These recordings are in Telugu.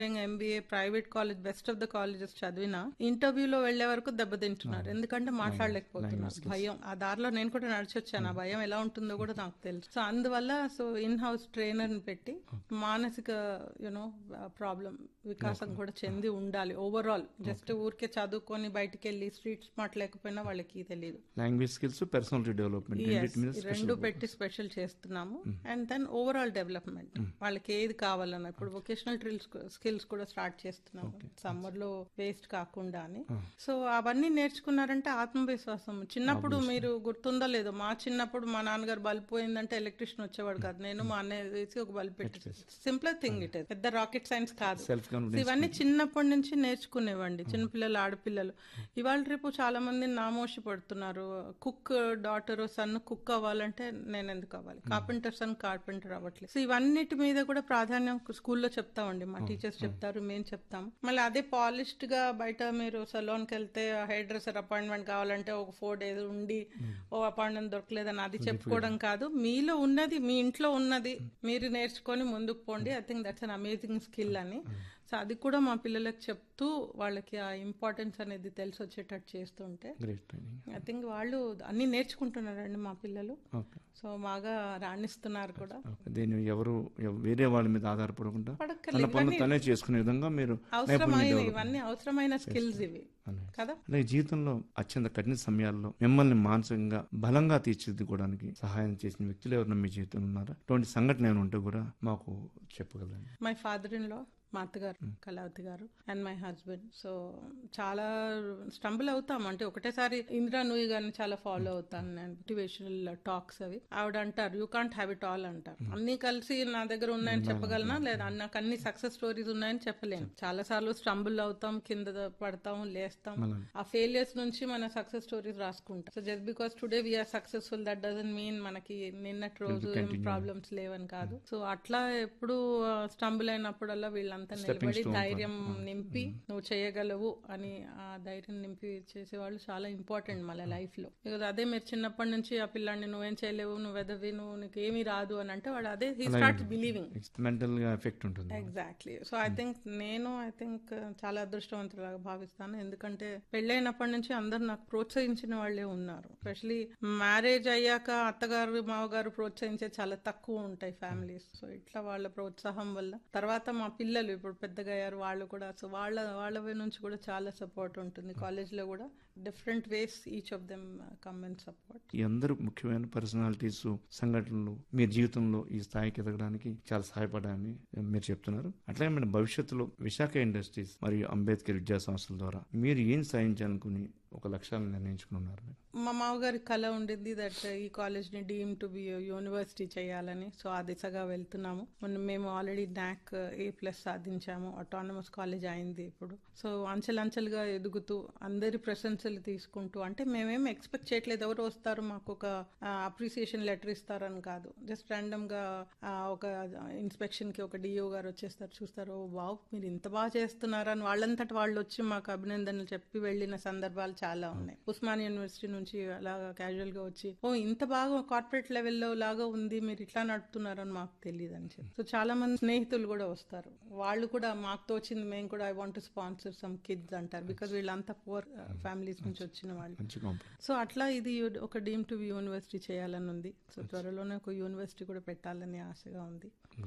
MBA private college best of the colleges చదివినా ఇంటర్వ్యూలో వెళ్లే వరకు దెబ్బతింటున్నారు ఎందుకంటే మాట్లాడలేకపోతున్నారు భయం ఆ దారిలో నేను కూడా నడిచి వచ్చాను ఆ భయం ఎలా ఉంటుందో కూడా నాకు తెలుసు సో అందువల్ల సో ఇన్ హౌస్ ట్రైనర్ ని పెట్టి మానసిక యునో ప్రాబ్లం వికాసం కూడా చెంది ఉండాలి ఓవరాల్ జస్ట్ ఊరికే చదువుకొని బయటికి వెళ్ళి స్ట్రీట్ స్మార్ట్ లేకపోయినా వాళ్ళకి తెలియదు language skills personality development Yes, ఈ రెండు పెట్టి స్పెషల్ చేస్తున్నాము అండ్ దెన్ ఓవరాల్ డెవలప్మెంట్ వాళ్ళకి ఏది కావాలన్నా ఇప్పుడు వొకేషనల్ డ్రిల్స్ స్కిల్స్ కూడా స్టార్ట్ చేస్తున్నాము సమ్మర్ లో వేస్ట్ కాకుండా అని సో అవన్నీ నేర్చుకున్నారంటే ఆత్మవిశ్వాసం చిన్నప్పుడు మీరు గుర్తుందో లేదో మా చిన్నప్పుడు మా నాన్నగారు బల్బ్ పోయిందంటే ఎలక్ట్రిషియన్ వచ్చేవాడు కాదు నేను మా అన్నయ్య వేసి ఒక బల్బ్ పెట్టి సింపుల్ థింగ్ ఇట్ పెద్ద రాకెట్ సైన్స్ కాదు సెల్ఫ్ సో ఇవన్నీ చిన్నప్పటి నుంచి నేర్చుకునేవండి చిన్నపిల్లలు ఆడపిల్లలు ఇవాళ రేపు చాలా మంది నామోషి పడుతున్నారు కుక్ డాటర్ సన్ కుక్ అవ్వాలంటే నేను ఎందుకు అవ్వాలి కార్పెంటర్ సన్ కార్పెంటర్ అవ్వట్లేదు సో ఇవన్నిటి మీద కూడా ప్రాధాన్యం స్కూల్లో చెప్తామండి మా టీచర్స్ చెప్తారు మేము చెప్తాం మళ్ళీ అదే పాలిష్డ్ గా బయట మీరు సలోన్ కి వెళ్తే హెయిర్ డ్రెస్సర్ అపాయింట్మెంట్ కావాలంటే ఒక ఫోర్ డేస్ ఉండి ఓ అపాయింట్మెంట్ దొరకలేదని అది చెప్పుకోవడం కాదు మీలో ఉన్నది మీ ఇంట్లో ఉన్నది మీరు నేర్చుకొని ముందుకు పోండి I think that's an amazing skill అని సో అది కూడా మా పిల్లలకు చెప్తూ వాళ్ళకి ఆ ఇంపార్టెన్స్ అనేది తెలిసి వచ్చేటట్టు చేస్తుంటే గ్రేట్ ట్రైనింగ్ ఐ థింక్ వాళ్ళు అన్ని నేర్చుకుంటున్నారండి మా పిల్లలు ఓకే సో బాగా రాణిస్తున్నారు కూడా ఓకే దీన్ని ఎవరు ఎవ- వేరే వాళ్ళ మీద ఆధారపడకుండా తన పడక్కర్లేదు పనులు తనే చేసుకునే విధంగా మీరు అవసరమైన ఇవన్నీ అవసరమైన స్కిల్స్ ఇవి అనే. కదా అలాగే జీవితంలో అత్యంత కఠిన సమయాల్లో మిమ్మల్ని మానసికంగా బలంగా తీర్చిదిద్దుకోవడానికి సహాయం చేసిన వ్యక్తులు ఎవరైనా మీ జీవితంలో ఉన్నారా అటువంటి సంఘటన ఏమైనా ఉంటే కూడా మాకు చెప్పగలండి మై ఫాదర్ ఇన్ లో మా అత్తగారు Kalavathi garu and my husband so చాలా స్టంబుల్ అవుతాం అంటే ఒకటేసారి ఇందిరా నూయి గారిని చాలా ఫాలో అవుతాను నేను మోటివేషనల్ టాక్స్ అవి ఆవిడ అంటారు you can't have it all అంటారు అన్ని కలిసి నా దగ్గర ఉన్నాయని చెప్పగలనా లేదా నాకు అన్ని సక్సెస్ స్టోరీస్ ఉన్నాయని చెప్పలేను చాలా సార్లు స్టంబుల్ అవుతాం కింద పడతాం లేస్తాం ఆ ఫెయిలియర్స్ నుంచి మన సక్సెస్ స్టోరీస్ రాసుకుంటాం so just because today we are successful that doesn't mean మనకి నిన్నటి రోజు ఏం ప్రాబ్లమ్స్ లేవని కాదు సో అట్లా ఎప్పుడు స్టంబుల్ అయినప్పుడల్లా వీళ్ళంతా నిలబడి ధైర్యం నింపి నువ్వు చేయగలవు అని ఆ ధైర్యం నింపి చేసేవాళ్ళు చాలా ఇంపార్టెంట్ మన లైఫ్ లో Because అదే మీరు చిన్నప్పటి నుంచి ఆ పిల్లాడిని నువ్వేం చేయలేవు నువ్వు ఎదవి నువ్వు నీకు ఏమీ రాదు అని అంటే వాడు అదే హీ స్టార్ట్ బిలీవింగ్ మెంటల్ గా ఎఫెక్ట్ ఉంటుంది ఎగ్జాక్ట్లీ సో ఐ థింక్ నేను ఐ థింక్ చాలా అదృష్టవంతులాగా భావిస్తాను ఎందుకంటే పెళ్ళైనప్పటి నుంచి అందరు నాకు ప్రోత్సహించిన వాళ్ళే ఉన్నారు ఎస్పెషలీ మ్యారేజ్ అయ్యాక అత్తగారు మావగారు ప్రోత్సహించే చాలా తక్కువ ఉంటాయి ఫ్యామిలీస్ సో ఇట్లా వాళ్ళ ప్రోత్సాహం వల్ల తర్వాత మా పిల్లలు ఇప్పుడు పెద్దగా అయ్యారు వాళ్ళు కూడా సో వాళ్ళ వాళ్ళ వే నుంచి కూడా చాలా సపోర్ట్ ఉంటుంది కాలేజ్ లో కూడా different ways each of them come and support ఈ అందరూ ముఖ్యమైన పర్సనాలిటీస్ సంఘటనలు మీ జీవితంలో ఈ స్థాయికి ఎదగడానికి చాలా సహాయపడాలని మీరు చెప్తున్నారు అట్లాగే మన భవిష్యత్తులో విశాఖ ఇండస్ట్రీస్ మరియు అంబేద్కర్ విద్యా సంస్థల ద్వారా మీరు ఏం సాధించాలనుకుని ఒక లక్ష్యాలను నిర్ణయించుకుని ఉన్నారు మీరు మా మామగారి కళ ఉండింది దట్ ఈ కాలేజ్ ని డీమ్ టు బి యూనివర్సిటీ చేయాలని సో ఆ దిశగా వెళ్తున్నాము మొన్న మేము ఆల్రెడీ నాక్ ఏ ప్లస్ సాధించాము అటానమస్ కాలేజ్ అయింది ఇప్పుడు సో అంచెలంచెలుగా ఎదుగుతూ అందరి ప్రశంసలు తీసుకుంటూ అంటే మేమేం ఎక్స్పెక్ట్ చేయట్లేదు ఎవరు వస్తారు మాకు ఒక అప్రిసియేషన్ లెటర్ ఇస్తారని కాదు జస్ట్ ర్యాండమ్ గా ఆ, ఒక ఇన్స్పెక్షన్ కి ఒక డిఓ గారు వచ్చేస్తారు చూస్తారు "ఓ, వావ్ మీరు ఇంత బాగా చేస్తున్నారని వాళ్ళంతటి వాళ్ళు వచ్చి మాకు అభినందనలు చెప్పి వెళ్ళిన సందర్భాలు చాలా ఉన్నాయి ఉస్మాన్ యూనివర్సిటీ నుంచి అలాగా క్యాజువల్ గా వచ్చి ఓ ఇంత బాగా కార్పొరేట్ లెవెల్లో లాగా ఉంది మీరు ఇట్లా నడుపుతున్నారని మాకు తెలియదు అని చెప్పి సో చాలా మంది స్నేహితులు కూడా వస్తారు వాళ్ళు కూడా మాకు తోచింది మేము కూడా I want sponsor some kids అంటారు బికాజ్ వీళ్ళంతా పువర్ ఫ్యామిలీస్ నుంచి వచ్చిన వాళ్ళు మంచి కాంప్లెక్స్ సో అట్లా ఇది ఒక డీమ్ టు యూనివర్సిటీ చేయాలని ఉంది సో త్వరలోనే ఒక యూనివర్సిటీ కూడా పెట్టాలని ఆశగా ఉంది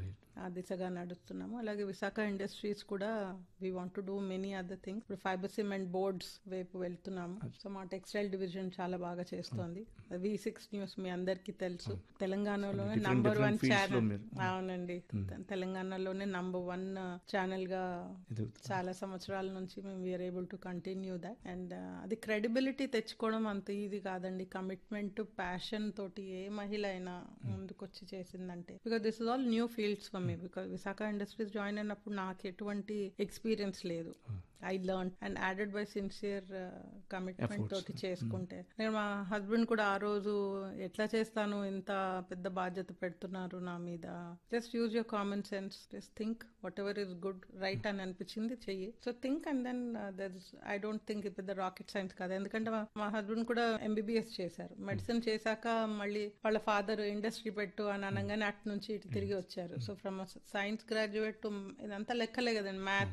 ఆ దిశగా నడుస్తున్నాము అలాగే విశాఖ ఇండస్ట్రీస్ కూడా we want to do many other things ఇప్పుడు ఫైబర్ సిమెంట్ బోర్డ్స్ వైపు వెళ్తున్నాము సో మా టెక్స్టైల్ డివిజన్ చాలా బాగా చేస్తోంది వి సిక్స్ న్యూస్ మీ అందరికీ తెలుసు తెలంగాణలోనే నంబర్ వన్ ఛానల్ అవునండి తె- తెలంగాణలోనే నంబర్ వన్ ఛానల్ గా ఎదుగుతుంది. చాలా సంవత్సరాల నుంచి మేము we are able to continue that and అది క్రెడిబిలిటీ తెచ్చుకోవడం అంత ఈజీ కాదండి కమిట్మెంట్ ప్యాషన్ తోటి ఏ మహిళ అయినా ముందుకొచ్చి చేసిందంటే because this is all new fields for me because Visakha industries join అయినప్పుడు నాకు ఎటువంటి ఎక్స్పీరియన్స్ లేదు I learn and added by sincere commitment Efforts. తోటి చేసుకుంటే నేను మా హస్బెండ్ కూడా ఆ రోజు ఎట్లా చేస్తాను ఇంత పెద్ద బాధ్యత పెడుతున్నారు నా మీద just use your common sense just think whatever is good right అని అనిపించింది చెయ్యి so think and then there I don't think ఇది పెద్ద రాకెట్ సైన్స్ కాదు ఎందుకంటే మా- మా హస్బెండ్ కూడా ఎంబీబీఎస్ చేశారు మెడిసిన్ చేశాక మళ్ళీ వాళ్ళ ఫాదర్ ఇండస్ట్రీ పెట్టు అని అనగానే అటు నుంచి ఇటు తిరిగి వచ్చారు so from science graduate to ఇదంతా లెక్కలే కదండి మ్యాథ్